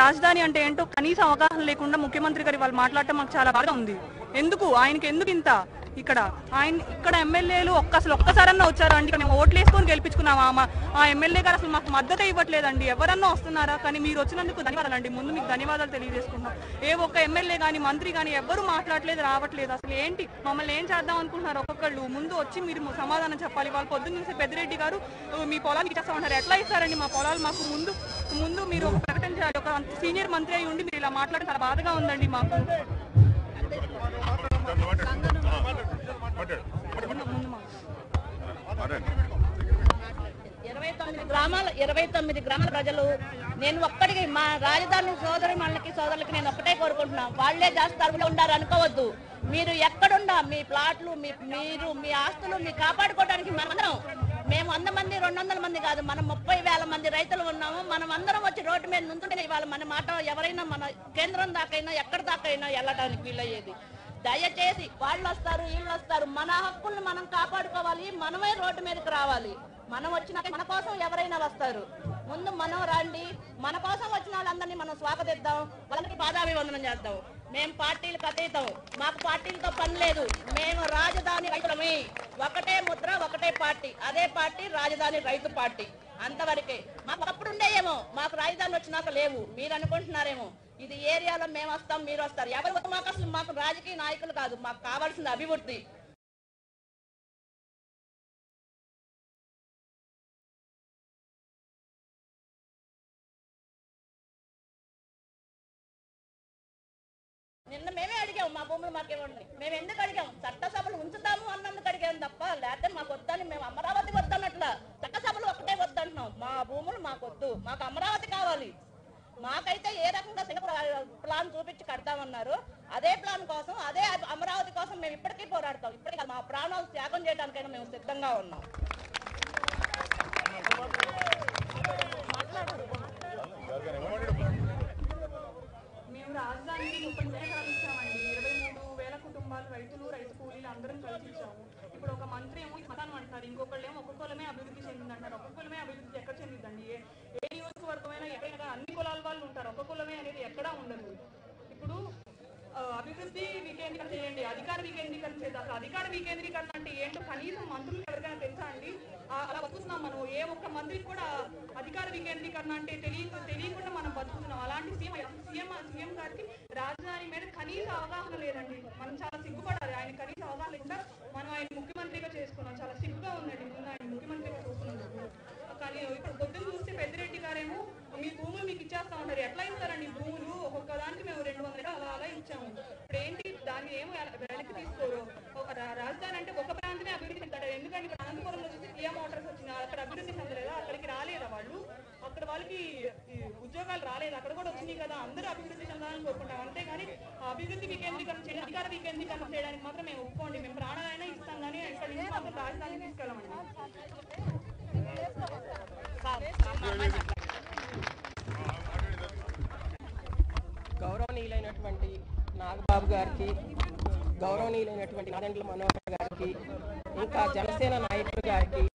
రాజధాని అంటే ఏంటో కనీస అవగాహన లేకుండా ముఖ్యమంత్రి గారు వాళ్ళు మాట్లాడటం మాకు చాలా బాగా ఉంది ఎందుకు ఆయనకి ఎందుకు ఇంత ఇక్కడ ఆయన ఇక్కడ ఎమ్మెల్యేలు ఒక్క అసలు ఒక్కసారన్నా వచ్చారా అండి ఇక్కడ మేము ఓట్లు వేసుకొని గెలిపించుకున్నాం ఆ మా- ఆ ఎమ్మెల్యే గారు అసలు మాకు మద్దతు ఇవ్వట్లేదండి ఎవరన్నా వస్తున్నారా కానీ మీరు వచ్చినందుకు ధన్యవాదాలండి ముందు మీకు ధన్యవాదాలు తెలియజేసుకుంటాం ఏ ఒక్క ఎమ్మెల్యే కానీ మంత్రి కానీ ఎవ్వరు మాట్లాడలేదు రావట్లేదు అసలు ఏంటి మమ్మల్ని ఏం చేద్దాం అనుకుంటున్నారు ఒక్కొక్కళ్ళు ముందు వచ్చి మీరు సమాధానం చెప్పాలి వాళ్ళు పొద్దున్న చూసి పెద్దిరెడ్డి గారు "ఓ, మీ పొలానికి ఇచ్చేస్తా ఉంటారు ఎట్లా ఇస్తారండి మా పొలాలు మాకు ముందు ముందు మీరు ఒక ప్రకటన చేయాలి ఒక సీనియర్ మంత్రి అయి ఉండి మీరు ఇలా మాట్లాడడం చాలా బాధగా ఉందండి మాకు ముందు మాకు ఇరవై తొమ్మిది గ్రామాల ఇరవై తొమ్మిది గ్రామాల ప్రజలు నేను ఒక్కడికి మా రాజధాని సోదరి మనకి సోదరులకి నేను ఒక్కటే కోరుకుంటున్నా వాళ్ళే చేస్తారు ఉండారు అనుకోవద్దు మీరు ఎక్కడున్నా మీ ప్లాట్లు మీ మీరు మీ ఆస్తులు మీ కాపాడుకోవడానికి మనమందరం మేము వంద మంది రెండు వందల మంది కాదు మనం ముప్పై వేల మంది రైతులు ఉన్నాము మనం అందరం వచ్చి రోడ్డు మీద నుంచుంటే ఇవాళ మన మాట ఎవరైనా మన కేంద్రం దాకైనా ఎక్కడి దాకైనా వెళ్ళడానికి వీలయ్యేది దయచేసి వాళ్ళు వస్తారు వీళ్ళు వస్తారు మన హక్కుల్ని మనం కాపాడుకోవాలి మనమే రోడ్డు మీదకి రావాలి మనం వచ్చినాక మన కోసం ఎవరైనా వస్తారు ముందు మనం రండి మన కోసం వచ్చిన వాళ్ళందరినీ మనం స్వాగతిద్దాం వాళ్ళకి పాదాభివందనం చేద్దాం మేము పార్టీలకు అతీతం మాకు పార్టీలతో పని లేదు మేము రాజధాని రైతులమే ఒకటే ముద్ర ఒకటే పార్టీ అదే పార్టీ రాజధాని రైతు పార్టీ అంతవరకే మాకు అప్పుడు ఉండేయేమో మాకు రాజధాని వచ్చినాక లేవు మీరు అనుకుంటున్నారేమో ఇది ఏరియాలో మేము వస్తాం మీరు వస్తారు ఎవరు వస్తే మాకు అసలు మాకు రాజకీయ నాయకులు కాదు మాకు కావాల్సిన అభివృద్ధి నిన్న మేమే అడిగాం మా భూములు మాకు ఇవ్వండి మేము ఎందుకు అడిగాం చట్టసభలు ఉంచుతాము అన్నందుకు అడిగాం తప్ప లేకపోతే మాకు వద్దని మేము అమరావతి వద్దన్నట్ల చట్టసభలు ఒకటే వద్దంటున్నాం మా భూములు మాకు వద్దు మాకు అమరావతి కావాలి మాకైతే ఏ రకంగా సింగపూర్ ప్లాన్ చూపించి కడతామన్నారు అదే ప్లాన్ కోసం అదే అమరావతి కోసం మేము ఇప్పటికీ పోరాడతాం ఇప్పటికీ కాదు, మా ప్రాణాలు త్యాగం చేయడానికైనా మేము సిద్ధంగా ఉన్నాం మేము రాజధానికి ముప్పై ఎకరాలు ఇచ్చామండి ఇరవై మూడు వేల కుటుంబాలు రైతులు రైతు కూలీలు అందరం కలిసి ఇచ్చాము ఇప్పుడు ఒక మంత్రి ఏమో మతానం అంటారు ఇంకొకళ్ళు ఏమో ఒక్కొక్కలమే అభివృద్ధి చెందిందంటారు ఒక్కొక్కలమే అభివృద్ధి ఎక్కడ చెందిందండి ఏ ఏ నియోజకవర్గమైనా ఎక్కడైనా అన్ని కులాల వాళ్ళు ఉంటారు ఒక్క కులమే అనేది ఎక్కడా ఉండదు ఇప్పుడు ఆ, అభివృద్ధి వికేంద్రీకరణ చేయండి అధికార వికేంద్రీకరణ చేద్దాం అసలు అధికార వికేంద్రీకరణ అంటే ఏంటో కనీసం మంత్రులకు ఎవరికైనా తెలుసా అండి ఆ, అలా బతుకుతున్నాం మనం ఏ ఒక్క మంత్రికి కూడా అధికార వికేంద్రీకరణ అంటే తెలియ తెలియకుండా మనం బతుకుతున్నాం అలాంటి సీఎం సీఎం సీఎం గారికి రాజధాని మీద కనీస అవగాహన లేదండి మనం చాలా సిగ్గుపడాలి ఆయన కనీస అవగాహన లేకుండా మనం ఆయన ముఖ్యమంత్రిగా చేసుకున్నాం చాలా సిగ్గుగా ఉందండి ముందు ఆయన ముఖ్యమంత్రిగా చూస్తున్నాం కానీ ఇప్పుడు పొద్దున్న చూస్తే పెద్దిరెడ్డి గారేమో మీ భూములు మీకు ఇచ్చేస్తా ఉంటారు ఎట్లా ఇస్తారండి భూములు ఒక్కొక్క దానికి మేము రెండు వందల అలా అలా ఇచ్చాము ఇప్పుడు ఏంటి దాన్ని ఏమో వెనక్కి తీసుకోరు ఒక రా- రాజధాని అంటే ఒక ప్రాంతమే అభివృద్ధి చెందాడు ఎందుకంటే ఇప్పుడు అనంతపురంలో చూసి కియా మోటార్స్ వచ్చిన అక్కడ అభివృద్ధి చెందలేదా అక్కడికి రాలేదా వాళ్ళు అక్కడ వాళ్ళకి ఈ ఉద్యోగాలు రాలేదు అక్కడ కూడా వచ్చినాయి కదా అందరూ అభివృద్ధి చెందాలని కోరుకుంటాం అంతేగాని ఆ అభివృద్ధి వికేంద్రీకరణ చేయడం అధికార వికేంద్రీకరణ చేయడానికి మాత్రం మేము ఒప్పుకోండి మేము ప్రాణాలైనా ఇస్తాం కానీ ఇక్కడ నుంచి మాత్రం రాజధాని తీసుకెళ్ళమండి గౌరవనీయులైనటువంటి నాగబాబు గారికి గౌరవనీయులైనటువంటి నాదెండ్ల మనోహర్ గారికి ఇంకా జనసేన నాయకులు గారికి